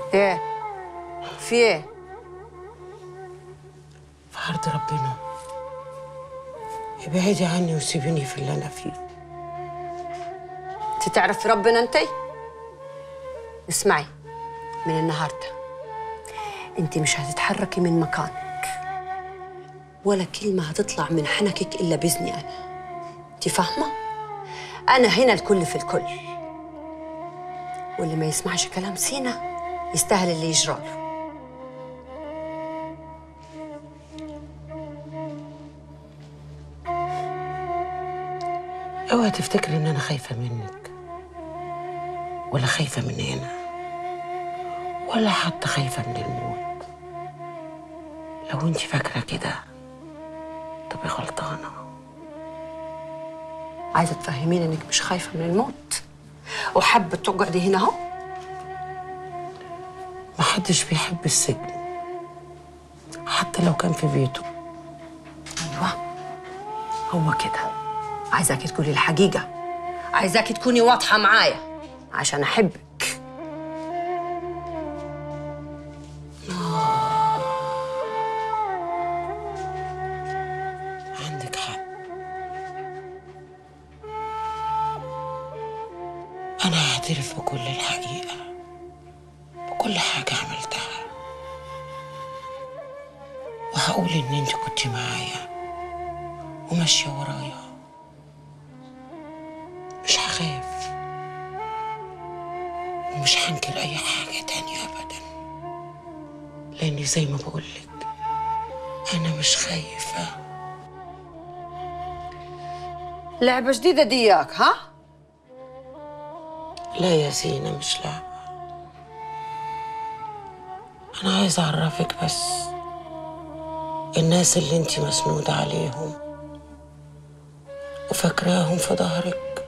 ايه في ايه في عرض ربنا ابعدي عني وسيبيني في اللي انا فيه انت تعرفي ربنا انت اسمعي من النهارده انت مش هتتحركي من مكانك ولا كلمه هتطلع من حنكك الا باذني انا انت فاهمه انا هنا الكل في الكل واللي ما يسمعش كلام سينا يستاهل اللي يجراله اوعي تفتكري ان انا خايفه منك ولا خايفه من هنا ولا حتى خايفه من الموت لو انت فاكره كده تبقي غلطانه عايزه تفهميني انك مش خايفه من الموت وحابه تقعدي هنا اهو محدش بيحب السجن حتى لو كان في بيته ايوه هو كده عايزاكي تقولي الحقيقه عايزاكي تكوني واضحه معايا عشان احبك عندك حق أنا هعترف بكل الحقيقة بكل حاجة عملتها وهقول إن أنت كنت معايا وماشية ورايا مش هخاف ومش هنكر أي حاجة تانية أبدا لأني زي ما بقولك أنا مش خايفة لعبه جديده دياك ها لا يا زينة مش لعبة أنا عايز أعرفك بس الناس اللي انتي مسنودة عليهم وفاكراهم في ظهرك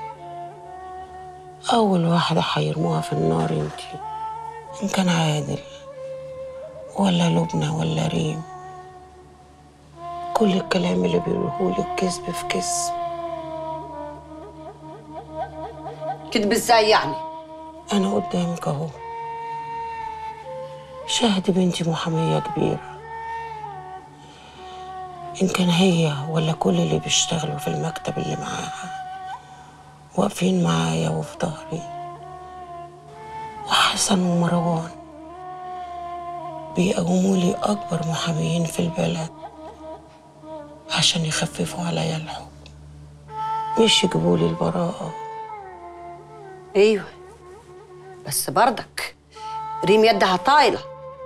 أول واحدة هيرموها في النار انتي إن كان عادل ولا لبنى ولا ريم كل الكلام اللي بيقولهولك كذب في كذب كدب ازاي يعني أنا قدامك أهو شاهد بنتي محامية كبيرة إن كان هي ولا كل اللي بيشتغلوا في المكتب اللي معاها واقفين معايا وفي ظهري وحسن ومروان بيقوموا لي أكبر محاميين في البلد عشان يخففوا عليا الحكم مش يجيبوا لي البراءة ايوه بس برضك ريم يدها طايله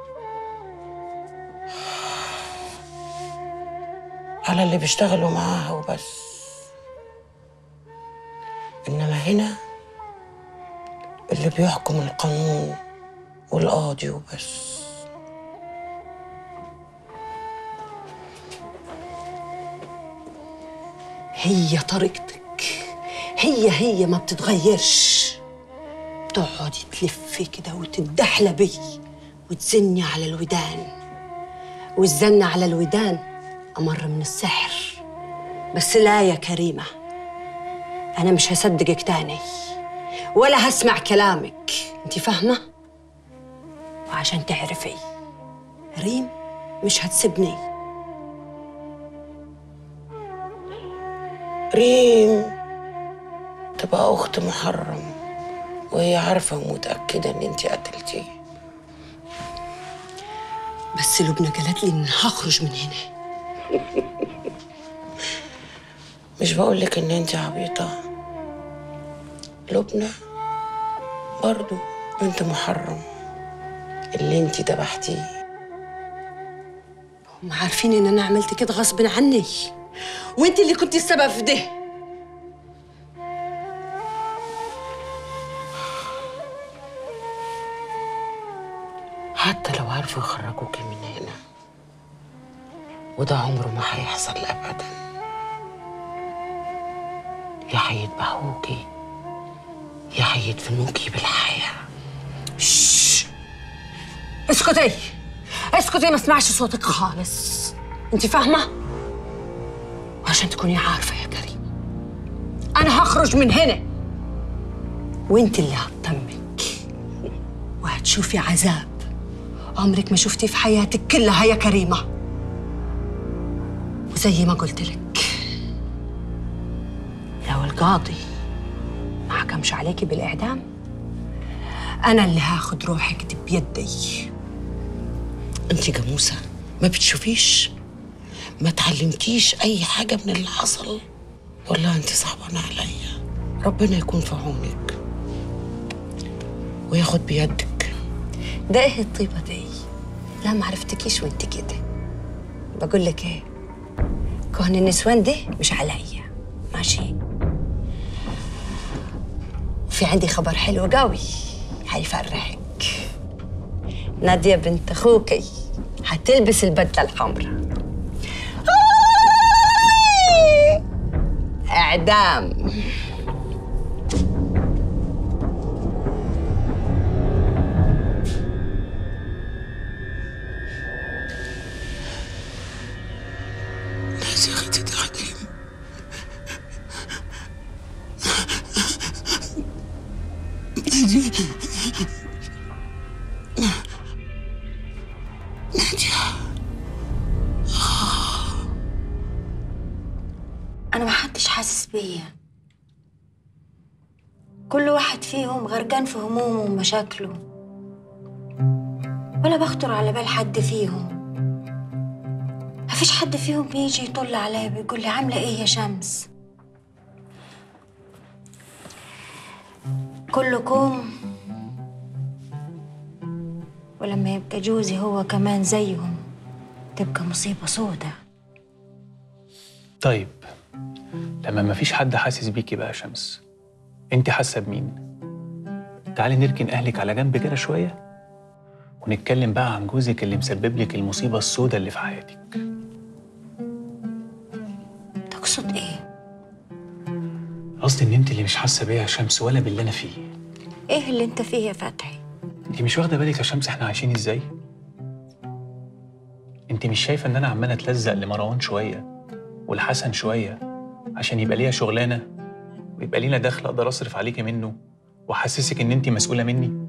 على اللي بيشتغلوا معاها وبس إنما هنا اللي بيحكم القانون والقاضي وبس هي طريقتك هي هي ما بتتغيرش تقعدي تلفي كده وتدحلبي وتزني على الودان والزن على الودان أمر من السحر بس لا يا كريمة أنا مش هصدقك تاني ولا هسمع كلامك أنت فاهمة؟ وعشان تعرفي ريم مش هتسيبني ريم تبقى أخت محرم وهي عارفة ومتأكدة إن أنت قتلتيه بس لبنى قالت لي إن هخرج من هنا مش بقولك إن أنت عبيطة لبنى برضو بنت محرم اللي أنت ذبحتيه هم عارفين ان انا عملت كده غصب عني وانت اللي كنت السبب في ده حتى لو عرفوا يخرجوكي من هنا وده عمره ما هيحصل أبدا يا هيذبحوكي يا هيدفنوكي بالحياة شش. اسكتي اسكتي ما اسمعش صوتك خالص انت فاهمه وعشان تكوني عارفه يا كريم انا هخرج من هنا وانت اللي هتطمك وهت هتشوفي عذاب عمرك ما شفتيه في حياتك كلها يا كريمة وزي ما قلت لك لو القاضي ما حكمش عليكي بالإعدام أنا اللي هاخد روحك دي بيدي انت جاموسه ما بتشوفيش ما تعلمكيش اي حاجه من اللي حصل والله انت صعبانه عليا ربنا يكون في عونك وياخد بيدك ده ايه الطيبة دي؟ لا ما عرفتكيش وانت كده بقول لك ايه كهن النسوان ده مش عليا ماشي في عندي خبر حلو قوي هيفرحك نادية بنت اخوكي هتلبس البدلة الحمراء اعدام ناس يا اختي تعلم نادية نادية أنا محدش حاسس بيا كل واحد فيهم غرقان في همومه ومشاكله ولا بخطر على بال حد فيهم مفيش حد فيهم بيجي يطل عليا بيقول لي عاملة إيه يا شمس كلكم ولما يبقى جوزي هو كمان زيهم تبقى مصيبة سودة طيب لما مفيش حد حاسس بيكي بقى يا شمس انت حاسه بمين تعالي نركن اهلك على جنب كده شويه ونتكلم بقى عن جوزك اللي مسبب لك المصيبه السوداء اللي في حياتك تقصد إيه؟ قصدي ان انت اللي مش حاسه بيا يا شمس ولا باللي انا فيه إيه اللي أنت فيه يا فتحي؟ انت مش واخده بالك يا شمس احنا عايشين ازاي انت مش شايفه ان انا عمال اتلزق لمروان شويه والحسن شويه عشان يبقى ليا شغلانه ويبقى لينا دخل اقدر اصرف عليكي منه واحسسك ان انت مسؤوله مني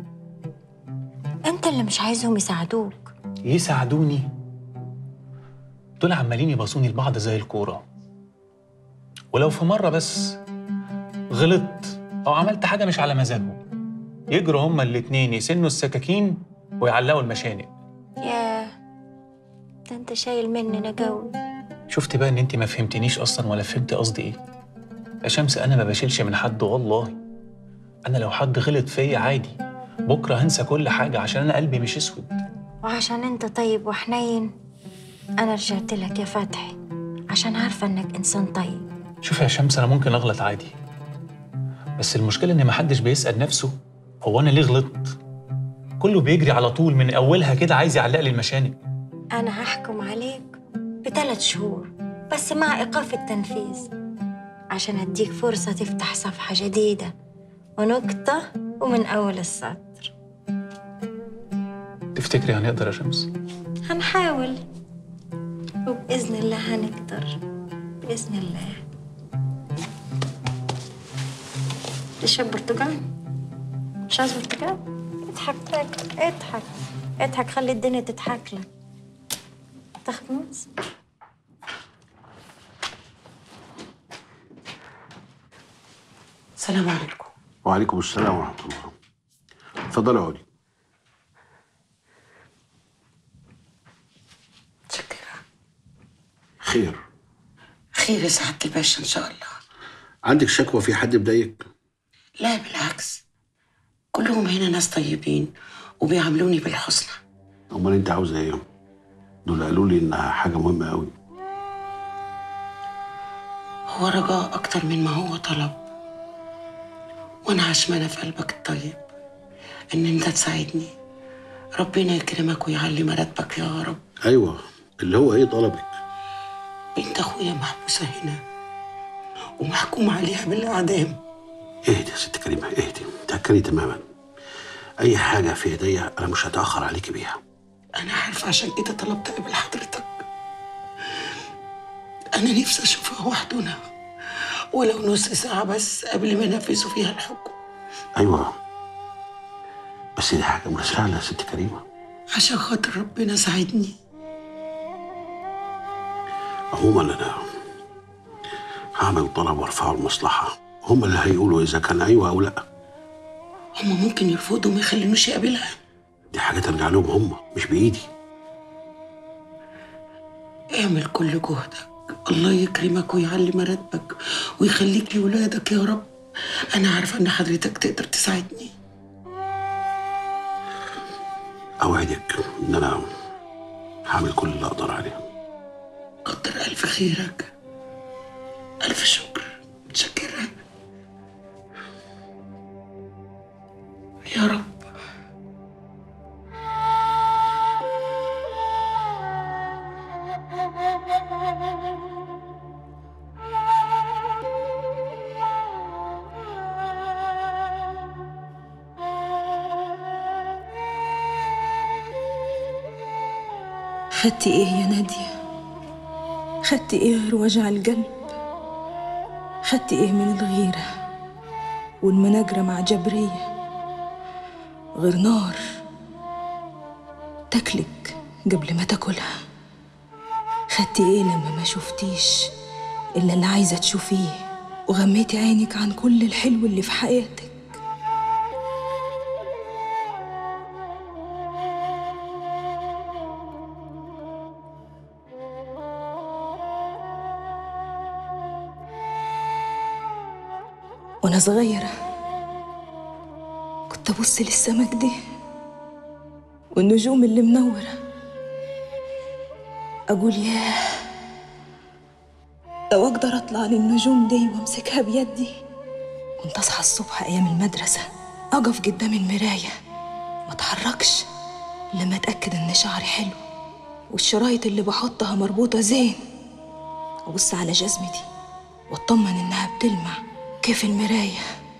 أنت اللي مش عايزهم يساعدوك يساعدوني دول عمالين يباصوني لبعض زي الكورة ولو في مرة بس غلطت أو عملت حاجة مش على مزاجهم يجروا هما الاتنين يسنوا السكاكين ويعلقوا المشانق ياه ده أنت شايل مننا قوي شفت بقى إن أنت ما فهمتنيش أصلا ولا فهمت قصدي إيه يا شمس أنا ما بشيلش من حد والله أنا لو حد غلط فيا عادي بكرة هنسى كل حاجة عشان أنا قلبي مش أسود وعشان أنت طيب وحنين أنا رجعت لك يا فتحي عشان عارفة إنك إنسان طيب شوف يا شمس انا ممكن اغلط عادي بس المشكله ان محدش بيسال نفسه هو انا ليه غلطت كله بيجري على طول من اولها كده عايز يعلق لي المشانق أنا هحكم عليك بثلاث شهور بس مع إيقاف التنفيذ عشان أديك فرصة تفتح صفحة جديدة ونقطة ومن أول السطر تفتكري هنقدر يا شمس هنحاول وبإذن الله هنقدر بإذن الله تشرب برتقال؟ مش عايز برتقال؟ اضحك تاكل اضحك اضحك خلي الدنيا تضحك لك تاخد موز؟ السلام عليكم وعليكم السلام ورحمة الله اتفضلي اقعدي شكرا خير خير يا سعادة الباشا إن شاء الله عندك شكوى في حد مضايقك لا بالعكس كلهم هنا ناس طيبين وبيعاملوني بالحسنى امال انت عاوزه ايه دول قالوا لي انها حاجه مهمه قوي هو رجاء أكتر من ما هو طلب وأنا عشمانة في قلبك الطيب إن أنت تساعدني ربنا يكرمك ويعلي مراتبك يا رب ايوه اللي هو ايه طلبك بنت أخويا محبوسة هنا ومحكوم عليها بالإعدام اهدي يا ست كريمه اهدي تاكدي تماما اي حاجه في ايديا انا مش هتاخر عليكي بيها أنا عارفة عشان كده طلبت أقابل حضرتك أنا نفسي أشوفها وحدنا ولو نص ساعة بس قبل ما ينفذوا فيها الحكم ايوه بس دي حاجه مش سهله يا ست كريمه عشان خاطر ربنا ساعدني عموما انا هعمل طلب وارفعه المصلحه هم اللي هيقولوا اذا كان ايوه او لا هما ممكن يرفضوا وما يخلينوش يقابلها دي حاجه ترجع لهم هم مش بايدي اعمل كل جهدك الله يكرمك ويعلي مراتبك ويخليك لولادك يا رب انا عارفه ان حضرتك تقدر تساعدني اوعدك ان انا هعمل كل اللي اقدر عليه كتر الف خيرك الف شكر متشكره يا رب خدتي ايه يا نادية خدتي ايه غير وجع القلب خدتي ايه من الغيرة والمناجرة مع جبرية غير نار تاكلك قبل ما تاكلها خدتي ايه لما ما شفتيش الا اللي عايزة تشوفيه وغميتي عينك عن كل الحلو اللي في حياتك وانا صغيرة كنت ابص للسما كده والنجوم اللي منورة اقول ياه لو اقدر اطلع للنجوم دي وامسكها بيدي كنت اصحى الصبح ايام المدرسة اقف قدام المراية ما اتحركش لما اتاكد ان شعري حلو والشرايط اللي بحطها مربوطة زين ابص على جزمتي واطمن انها بتلمع كيف المراية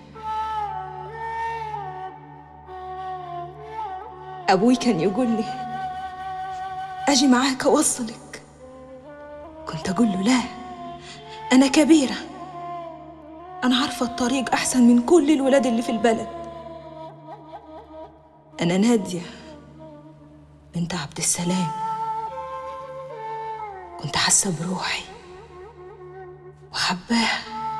أبوي كان يقول لي أجي معاك أوصلك كنت أقول له لا أنا كبيرة أنا عارفة الطريق أحسن من كل الولاد اللي في البلد أنا نادية بنت عبد السلام كنت حاسة بروحي وحباها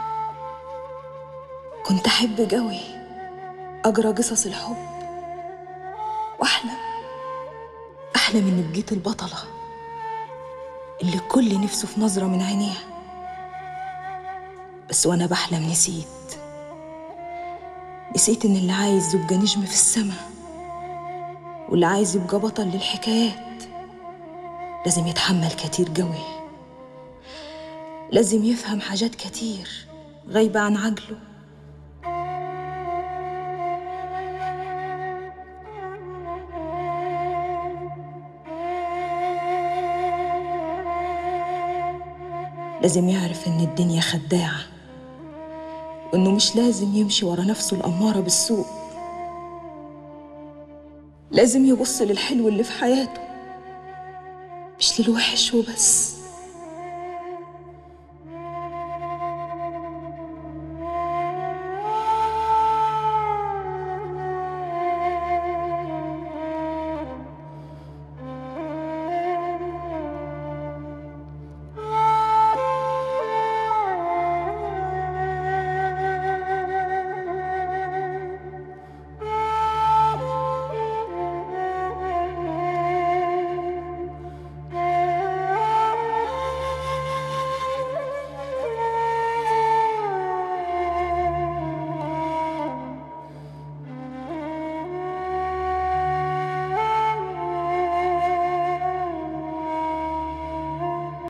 كنت أحب قوي أقرأ قصص الحب وأحلم أحلم إني بقيت البطلة اللي الكل نفسه في نظرة من عينيها بس وأنا بحلم نسيت نسيت إن اللي عايز يبقى نجم في السما واللي عايز يبقى بطل للحكايات لازم يتحمل كتير قوي لازم يفهم حاجات كتير غايبة عن عقله لازم يعرف إن الدنيا خداعة وإنه مش لازم يمشي ورا نفسه الأمارة بالسوء لازم يبص للحلو اللي في حياته مش للوحش وبس